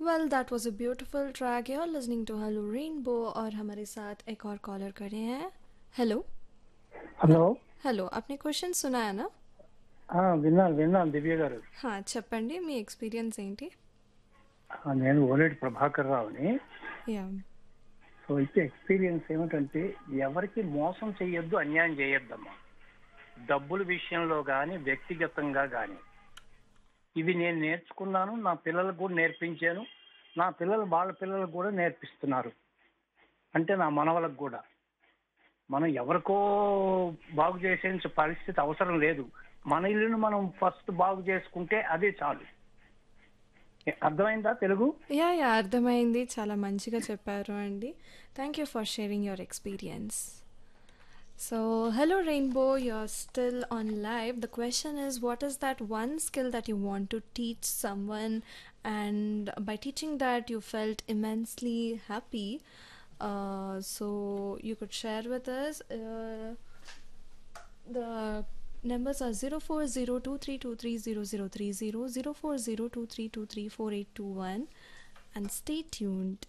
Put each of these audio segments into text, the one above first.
Well that was a beautiful track you are listening to hello rainbow और हमारे साथ एक और कॉलर खड़े हैं हेलो హలో హలో आपने क्वेश्चन सुना है ना ఆ, విన్నాను విన్నాను దివ్య గారు हाँ చెప్పండి మీ ఎక్స్పీరియన్స్ ఏంటి ఆ, నేను ఓలేటి ప్రభాకర్ రావుని యా సో అయితే ఎక్స్పీరియన్స్ ఏమిటంటే ఎవరికి మోసం చేయొద్దు అన్యాయం చేయొద్దమ్మా డబ్బుల విషయంలో కానీ వ్యక్తిగతంగా కానీ ఇవి నేను నేర్చుకున్నాను నా పిల్లలకు కూడా నేర్పించాను నా పిల్లలు వాళ్ళ పిల్లలకు కూడా నేర్పిస్తున్నారు అంటే నా మనవలకు కూడా మనం ఎవరికో బాగు చేసే పరిస్థితి అవసరం లేదు మన ఇల్లును మనం ఫస్ట్ బాగు చేసుకుంటే అదే చాలు అర్థమైందా తెలుగు యా యా అర్థమైంది చాలా మంచిగా చెప్పారు అండి thank you for sharing your experience so hello rainbow you're still on live the question is what is that one skill that you want to teach someone and by teaching that you felt immensely happy so you could share with us The numbers are 0402323030, 0402323481 and stay tuned.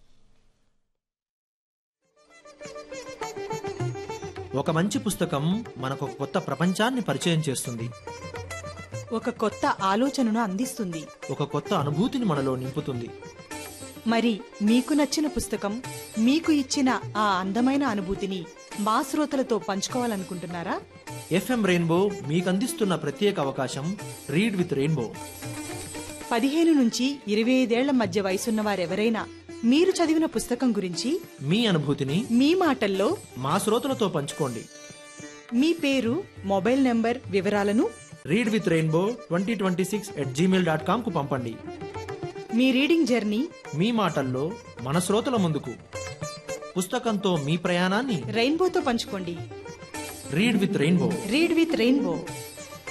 ఒక మంచి పుస్తకం మనకు ఒక కొత్త ప్రపంచాన్ని పరిచయం చేస్తుంది ఒక కొత్త ఆలోచనను అందిస్తుంది ఒక కొత్త అనుభూతిని మనలో నింపుతుంది మరి మీకు నచ్చిన పుస్తకం మీకు ఇచ్చిన ఆ అందమైన అనుభూతిని మా శ్రోతలతో పంచుకోవాలనుకుంటున్నారా ఎఫ్ఎం రెయిన్బో మీకు అందిస్తున్న ప్రత్యేక అవకాశం రీడ్ విత్ రెయిన్బో పదిహేను నుంచి ఇరవై ఐదేళ్ల మధ్య వయసున్న వారెవరైనా మీరు చదివిన పుస్తకం గురించి మీ అనుభూతిని మీ మాటల్లో మా శ్రోతలతో పంచుకోండి మీ పేరు మొబైల్ నంబర్ వివరాలను read with rainbow twenty twenty six at Gmail dot com కు పంపండి మీ రీడింగ్ జర్నీ మీ మాటల్లో మన శ్రోతల ముందుకు పుస్తకంతో మీ ప్రయాణాన్ని రెయిన్బోతో పంచుకోండి read with rainbow read with rainbow